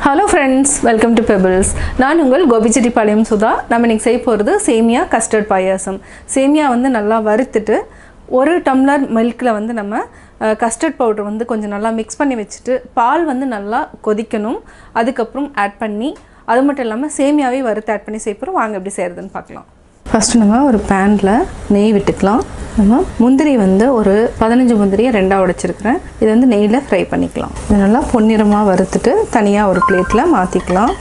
hello friends welcome to Pebbles நான் உங்கள் கோபிச்செட்டிப்பாளையம் சுதா நம்ம இன்னைக்கு செய்ய போகிறது சேமியா கஸ்டர்ட் பாயாசம் சேமியா வந்து நல்லா வறுத்துட்டு ஒரு டம்ளர் மில்கில் வந்து நம்ம கஸ்டர்ட் பவுடர் வந்து கொஞ்சம் நல்லா மிக்ஸ் பண்ணி வச்சுட்டு பால் வந்து நல்லா கொதிக்கணும் அதுக்கப்புறம் ஆட் பண்ணி அது மட்டும் இல்லாமல் சேமியாவே வறுத்து ஆட் பண்ணி செய்ய போகிறோம் வாங்க எப்படி செய்கிறதுன்னு பார்க்கலாம் ஃபஸ்ட்டு நம்ம ஒரு பேனில் நெய் விட்டுக்கலாம் நம்ம முந்திரி வந்து ஒரு பதினஞ்சு முந்திரியை ரெண்டாக உடைச்சிருக்கிறேன் இது வந்து நெய்யில் ஃப்ரை பண்ணிக்கலாம் இது நல்லா பொன்னிறமாக வறுத்துட்டு தனியாக ஒரு பிளேட்டில் மாற்றிக்கலாம்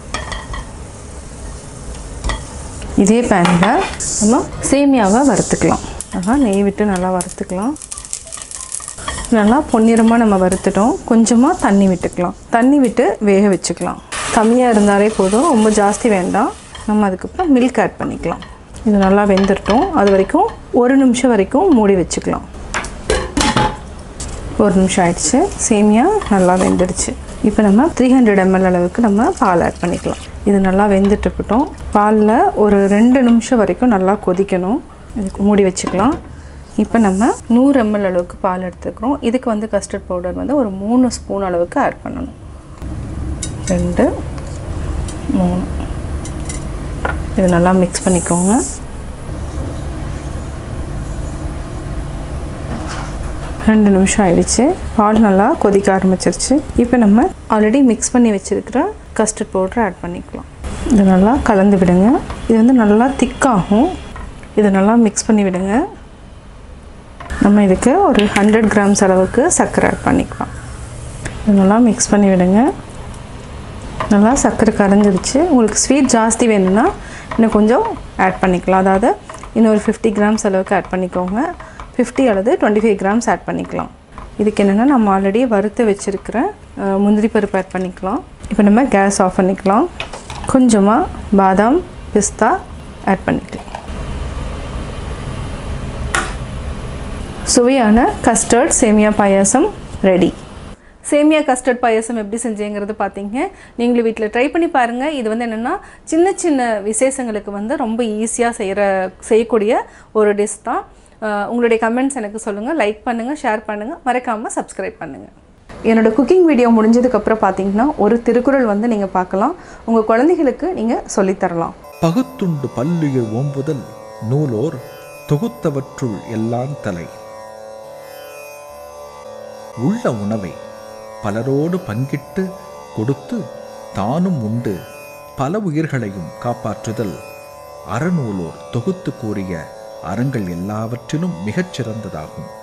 இதே பேனில் நம்ம சேமியாவை வறுத்துக்கலாம் நல்லா நெய் விட்டு நல்லா வறுத்துக்கலாம் நல்லா பொன்னிறமாக நம்ம வறுத்துட்டோம் கொஞ்சமாக தண்ணி விட்டுக்கலாம் தண்ணி விட்டு வேக வச்சுக்கலாம் கம்மியாக இருந்தாலே போதும் ரொம்ப ஜாஸ்தி வேண்டாம் நம்ம அதுக்கப்புறம் மில்க் ஆட் பண்ணிக்கலாம் இது நல்லா வெந்துட்டோம் அது வரைக்கும் ஒரு நிமிஷம் வரைக்கும் மூடி வச்சுக்கலாம் ஒரு நிமிஷம் ஆயிடுச்சு சேமியா நல்லா வெந்துடுச்சு இப்போ நம்ம த்ரீ ஹண்ட்ரட் எம்எல் அளவுக்கு நம்ம பால் ஆட் பண்ணிக்கலாம் இது நல்லா வெந்துட்டு இருக்கட்டும் பாலில் ஒரு ரெண்டு நிமிஷம் வரைக்கும் நல்லா கொதிக்கணும் இதுக்கு மூடி வச்சுக்கலாம் இப்போ நம்ம நூறு எம்எல் அளவுக்கு பால் எடுத்துக்கிறோம் இதுக்கு வந்து கஸ்டர்ட் பவுடர் வந்து ஒரு மூணு ஸ்பூன் அளவுக்கு ஆட் பண்ணணும் ரெண்டு மூணு இது நல்லா மிக்ஸ் பண்ணிக்கோங்க ரெண்டு நிமிஷம் ஆயிடுச்சு பால் நல்லா கொதிக்க ஆரம்பிச்சிருச்சு இப்போ நம்ம ஆல்ரெடி மிக்ஸ் பண்ணி வச்சுருக்கிற கஸ்டர்ட் பவுடர் ஆட் பண்ணிக்கலாம் இது நல்லா கலந்து விடுங்க இது வந்து நல்லா திக்காகும் இதை நல்லா மிக்ஸ் பண்ணி விடுங்க நம்ம இதுக்கு ஒரு ஹண்ட்ரட் கிராம்ஸ் அளவுக்கு சர்க்கரை ஆட் பண்ணிக்கலாம் இது நல்லா மிக்ஸ் பண்ணி விடுங்க நல்லா சர்க்கரை கரைஞ்சிருச்சு உங்களுக்கு ஸ்வீட் ஜாஸ்தி வேணும்னா இன்னும் கொஞ்சம் ஆட் பண்ணிக்கலாம் அதாவது இன்னும் ஒரு ஃபிஃப்டி கிராம்ஸ் அளவுக்கு ஆட் பண்ணிக்கோங்க ஃபிஃப்டி அல்லது டுவெண்ட்டி ஃபைவ் கிராம்ஸ் ஆட் பண்ணிக்கலாம் இதுக்கு என்னென்னா நம்ம ஆல்ரெடி வறுத்து வச்சுருக்கிற அஹ், முந்திரி பருப்பு ஆட் பண்ணிக்கலாம் இப்போ நம்ம கேஸ் ஆஃப் பண்ணிக்கலாம் கொஞ்சமாக பாதாம் பிஸ்தா ஆட் பண்ணிக்கலாம் சுவையான கஸ்டர்ட் சேமியா பாயாசம் ரெடி சேமியா கஸ்டர்ட் பாயாசம் எப்படி செஞ்சேங்கிறது பார்த்தீங்க நீங்களும் வீட்டில் ட்ரை பண்ணி பாருங்கள் இது வந்து என்னென்னா சின்ன சின்ன விசேஷங்களுக்கு வந்து ரொம்ப ஈஸியாக செய்கிற செய்யக்கூடிய ஒரு டிஷ் தான் அஹ் உங்களுடைய கமெண்ட்ஸ் எனக்கு சொல்லுங்கள் லைக் பண்ணுங்கள் ஷேர் பண்ணுங்கள் மறக்காமல் சப்ஸ்கிரைப் பண்ணுங்கள் என்னோட குக்கிங் வீடியோ முடிஞ்சதுக்கப்புறம் பார்த்தீங்கன்னா ஒரு திருக்குறள் வந்து நீங்கள் பார்க்கலாம் உங்கள் குழந்தைகளுக்கு நீங்கள் சொல்லித்தரலாம் பகுத்துண்டு பல்லுயிர் ஓம்புதல் நூலோர் தொகுத்தவற்றுள் எல்லாம் தலை உள்ள உணவை பலரோடு பங்கிட்டு கொடுத்து தானும் உண்டு பல உயிர்களையும் காப்பாற்றுதல் அறநூலோர் தொகுத்து கூறிய அறங்கள் எல்லாவற்றிலும் மிகச் சிறந்ததாகும்